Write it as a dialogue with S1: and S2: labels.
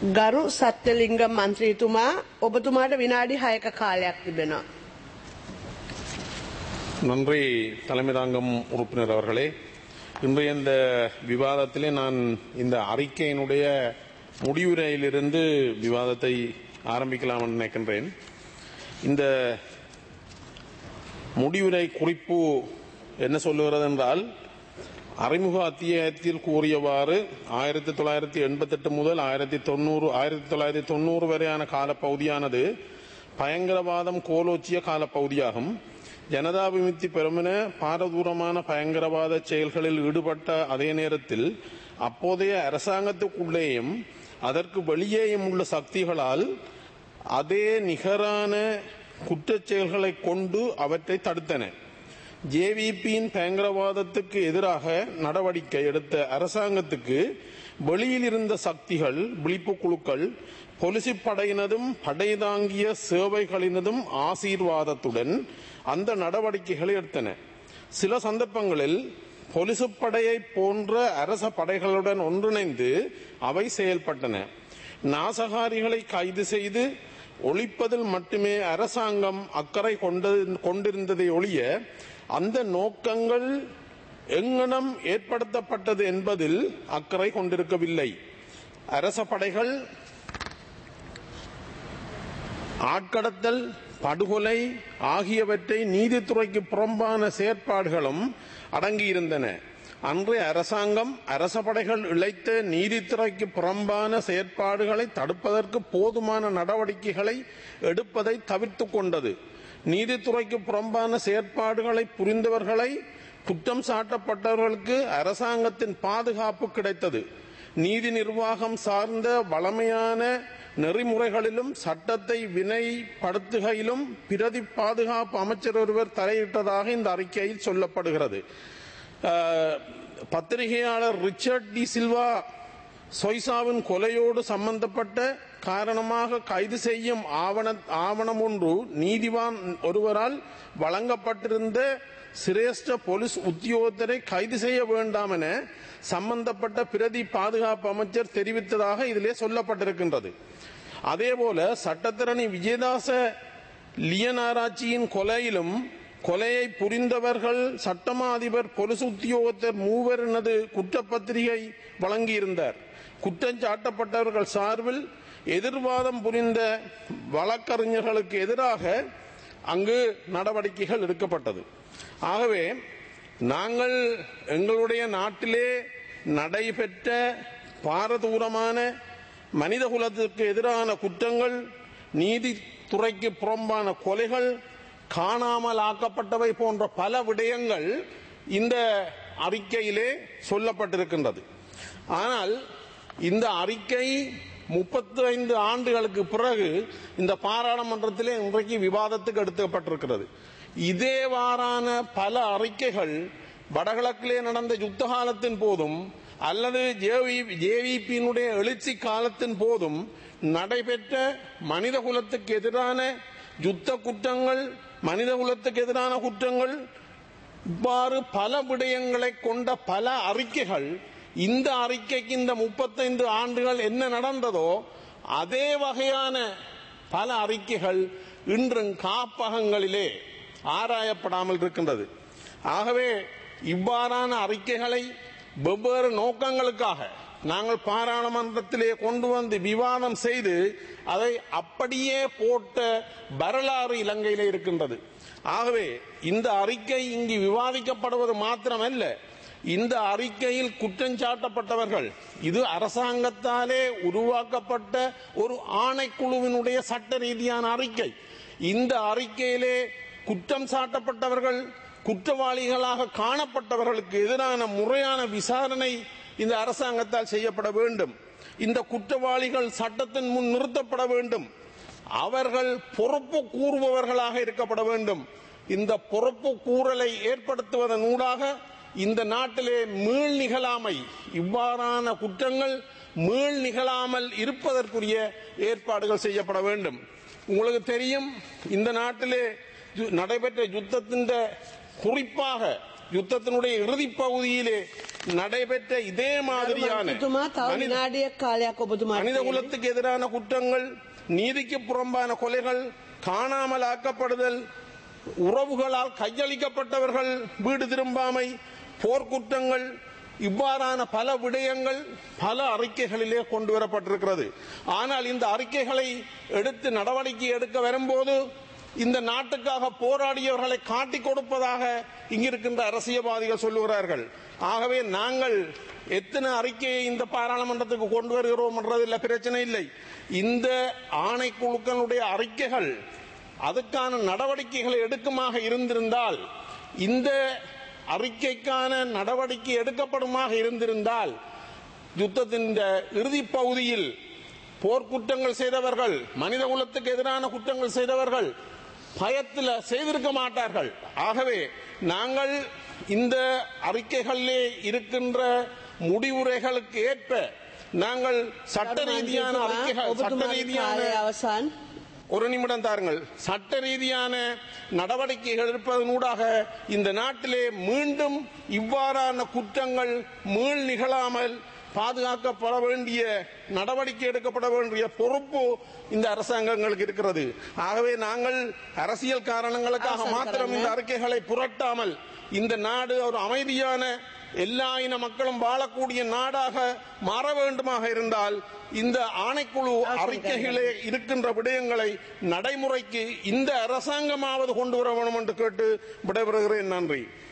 S1: ගරු සත්‍යලිංගම් මන්ත්‍රීතුමා ඔබතුමාට විනාඩි හයක කාලයක් තිබෙනවා.
S2: நன்றி தலைமை தாங்கும் உறுப்பினர் அவர்களே இன்றைய இந்த விவாதத்திலே நான் இந்த அறிக்கையினுடைய முடிவுரையிலிருந்து விவாதத்தை ஆரம்பிக்கலாம் என்று நினைக்கின்றேன் இந்த முடிவுரை குறிப்பு என்ன சொல்லுகிறது என்றால் அறிமுக அத்தியாயத்தில் கூறியவாறு ஆயிரத்தி தொள்ளாயிரத்தி எண்பத்தெட்டு முதல் ஆயிரத்தி தொண்ணூறு ஆயிரத்தி தொள்ளாயிரத்தி தொண்ணூறு வரையான காலப்பகுதியானது பயங்கரவாதம் கோலோச்சிய காலப்பகுதியாகும் ஜனதா விமுக்தி பெருமின பாரதூரமான பயங்கரவாத செயல்களில் ஈடுபட்ட அதே நேரத்தில் அப்போதைய அரசாங்கத்துக்குள்ளேயும் அதற்கு வெளியேயும் உள்ள சக்திகளால் அதே நிகரான குற்றச் செயல்களை கொண்டு அவற்றை தடுத்தன ஜேவிபியின் பயங்கரவாதத்துக்கு எதிராக நடவடிக்கை எடுத்த அரசாங்கத்துக்கு வெளியில் இருந்த சக்திகள் விழிப்பு குழுக்கள் பொலிசி படையினதும் படை தாங்கிய சேவைகளினதும் ஆசீர்வாதத்துடன் அந்த நடவடிக்கைகளை எடுத்தன சில சந்தர்ப்பங்களில் பொலிசு படையை போன்ற அரச படைகளுடன் ஒன்றிணைந்து அவை செயல்பட்டன நாசகாரிகளை கைது செய்து ஒழிப்பதில் மட்டுமே அரசாங்கம் அக்கறை கொண்டிருந்ததை ஒழிய அந்த நோக்கங்கள் எங்கனம் ஏற்படுத்தப்பட்டது என்பதில் அக்கறை கொண்டிருக்கவில்லை அரச படைகள் ஆட்கடத்தல் படுகொலை ஆகியவற்றை நீதித்துறைக்கு புறம்பான செயற்பாடுகளும் அடங்கியிருந்தன அன்றைய அரசாங்கம் அரச படைகள் இழைத்த நீதித்துறைக்கு புறம்பான செயற்பாடுகளை தடுப்பதற்கு போதுமான நடவடிக்கைகளை எடுப்பதை தவிர்த்து கொண்டது நீதித்துறைக்கு புறம்பான செயற்பாடுகளை புரிந்தவர்களை குற்றம் சாட்டப்பட்டவர்களுக்கு அரசாங்கத்தின் பாதுகாப்பு கிடைத்தது நீதி நிர்வாகம் சார்ந்த வளமையான நெறிமுறைகளிலும் சட்டத்தை வினைப்படுத்துகையிலும் பிரதி பாதுகாப்பு அமைச்சர் ஒருவர் தலையிட்டதாக இந்த அறிக்கையில் சொல்லப்படுகிறது பத்திரிகையாளர் ரிச்சர்ட் டி சில்வா சொய்சாவின் கொலையோடு சம்பந்தப்பட்ட காரணமாக கைது செய்யும் ஆவண ஆவணம் ஒன்று நீதிவான் ஒருவரால் வழங்கப்பட்டிருந்த சிரேஷ்ட போலீஸ் உத்தியோகத்தரை கைது செய்ய வேண்டாம் என சம்பந்தப்பட்ட பிரதி பாதுகாப்பு அமைச்சர் தெரிவித்ததாக இதிலே சொல்லப்பட்டிருக்கின்றது அதேபோல சட்டத்திரணி விஜயதாச லியனாராட்சியின் கொலையிலும் கொலையை புரிந்தவர்கள் சட்டமா அதிபர் பொலிஸ் உத்தியோகத்தர் மூவரினது குற்றப்பத்திரிகை வழங்கியிருந்தார் குற்றம் சாட்டப்பட்டவர்கள் சார்பில் எதிர்வாதம் புரிந்த வழக்கறிஞர்களுக்கு எதிராக அங்கு நடவடிக்கைகள் எடுக்கப்பட்டது ஆகவே நாங்கள் எங்களுடைய நாட்டிலே நடைபெற்ற பாரதூரமான மனிதகுலத்திற்கு எதிரான குற்றங்கள் நீதித்துறைக்கு புறம்பான கொலைகள் காணாமல் ஆக்கப்பட்டவை போன்ற பல விடயங்கள் இந்த அறிக்கையிலே சொல்லப்பட்டிருக்கின்றது ஆனால் இந்த அறிக்கை முப்பத்தி ஐந்து ஆண்டுகளுக்கு பிறகு இந்த பாராளுமன்றத்திலே இன்றைக்கு விவாதத்துக்கு எடுக்கப்பட்டிருக்கிறது இதேவாறான பல அறிக்கைகள் வடகிழக்கிலே நடந்த யுத்த காலத்தின் போதும் அல்லது ஜேவிபியினுடைய எழுச்சி காலத்தின் போதும் நடைபெற்ற மனித குலத்துக்கு எதிரான யுத்த குற்றங்கள் மனித குலத்துக்கு எதிரான குற்றங்கள் இவ்வாறு பல விடயங்களை கொண்ட பல அறிக்கைகள் இந்த அறிக்கைக்கு இந்த முப்பத்தைந்து ஆண்டுகள் என்ன நடந்ததோ அதே வகையான பல அறிக்கைகள் இன்றும் காப்பகங்களிலே ஆராயப்படாமல் இருக்கின்றது ஆகவே இவ்வாறான அறிக்கைகளை வெவ்வேறு நோக்கங்களுக்காக நாங்கள் பாராளுமன்றத்திலே கொண்டு வந்து விவாதம் செய்து அதை அப்படியே போட்ட வரலாறு இலங்கையிலே இருக்கின்றது ஆகவே இந்த அறிக்கை இங்கு விவாதிக்கப்படுவது மாத்திரமல்ல இந்த அறிக்கையில் குற்றஞ்சாட்டப்பட்டவர்கள் இது அரசாங்கத்தாலே உருவாக்கப்பட்ட ஒரு ஆணைக்குழுவினுடைய சட்ட ரீதியான அறிக்கை இந்த அறிக்கையிலே குற்றம் சாட்டப்பட்டவர்கள் குற்றவாளிகளாக காணப்பட்டவர்களுக்கு எதிரான முறையான விசாரணை இந்த அரசாங்கத்தால் செய்யப்பட வேண்டும் இந்த குற்றவாளிகள் சட்டத்தின் முன் நிறுத்தப்பட வேண்டும் அவர்கள் பொறுப்பு கூறுபவர்களாக இருக்கப்பட வேண்டும் இந்த பொறுப்பு கூறலை ஏற்படுத்துவதன் ஊடாக இந்த நாட்டிலே மீள் நிகழாமை இவ்வாறான குற்றங்கள் மீள் நிகழாமல் இருப்பதற்குரிய ஏற்பாடுகள் செய்யப்பட வேண்டும் உங்களுக்கு தெரியும் இந்த நாட்டிலே நடைபெற்ற யுத்தத்தின் குறிப்பாக யுத்தத்தினுடைய இறுதி பகுதியிலே நடைபெற்ற இதே மாதிரியான
S1: මන්ත්‍රීතුමා තව
S2: மனித-
S1: විනාඩියක් කාලයක් ඔබතුමාට
S2: மனித
S1: තියෙනවා.
S2: குலத்துக்கு எதிரான குற்றங்கள் நீதிக்கு புறம்பான கொலைகள் காணாமல் ஆக்கப்படுதல் உறவுகளால் கையளிக்கப்பட்டவர்கள் வீடு திரும்பாமை போர்க்குற்றங்கள் இவ்வாறான பல விடயங்கள் பல அறிக்கைகளிலே கொண்டு வரப்பட்டிருக்கிறது ஆனால் இந்த அறிக்கைகளை எடுத்து நடவடிக்கை எடுக்க வரும்போது இந்த நாட்டுக்காக போராடியவர்களை காட்டிக் கொடுப்பதாக இங்கிருக்கின்ற அரசியல்வாதிகள் சொல்லுகிறார்கள் ஆகவே நாங்கள் எத்தனை அறிக்கையை இந்த பாராளுமன்றத்துக்கு கொண்டு வருகிறோம் என்றதில் பிரச்சனை இல்லை இந்த ஆணைக்குழுக்களுடைய அறிக்கைகள் அதுக்கான நடவடிக்கைகளை எடுக்குமாக இருந்திருந்தால் இந்த அறிக்கைக்கான நடவடிக்கை எடுக்கப்படுமாக இருந்திருந்தால் யுத்தத்தின் இறுதி பகுதியில் போர்க்குற்றங்கள் செய்தவர்கள் மனித குலத்துக்கு எதிரான குற்றங்கள் செய்தவர்கள் பயத்தில் செய்திருக்க மாட்டார்கள் ஆகவே நாங்கள் இந்த அறிக்கைகளிலே இருக்கின்ற முடிவுரைகளுக்கு ஏற்ப நாங்கள் சட்ட ரீதியான
S1: මන්ත්‍රීතුමා,
S2: அறிக்கைகள் சட்ட
S1: ඔබතුමාගේ
S2: ரீதியான
S1: කාලය අවසන්
S2: ஒரு நிமிடம் தாருங்கள் சட்ட ரீதியான நடவடிக்கைகள் இருப்பதனூடாக இந்த நாட்டிலே மீண்டும் இவ்வாறான குற்றங்கள் மீள் நிகழாமல் பாதுகாக்கப்பட வேண்டிய நடவடிக்கை எடுக்கப்பட வேண்டிய பொறுப்பு இந்த அரசாங்கங்களுக்கு இருக்கிறது ஆகவே நாங்கள் அரசியல் காரணங்களுக்காக
S1: அரசாங்க
S2: மாத்திரம் இந்த
S1: காரணங்க.
S2: அறிக்கைகளை புரட்டாமல் இந்த நாடு ஒரு அமைதியான எல்லா இன மக்களும் வாழக்கூடிய நாடாக மாற வேண்டுமாக இருந்தால் இந்த ஆணைக்குழு அறிக்கைகளே இருக்கின்ற விடயங்களை நடைமுறைக்கு இந்த அரசாங்கமாவது கொண்டு வர வேண்டும் என்று கேட்டு விடைபெறுகிறேன் நன்றி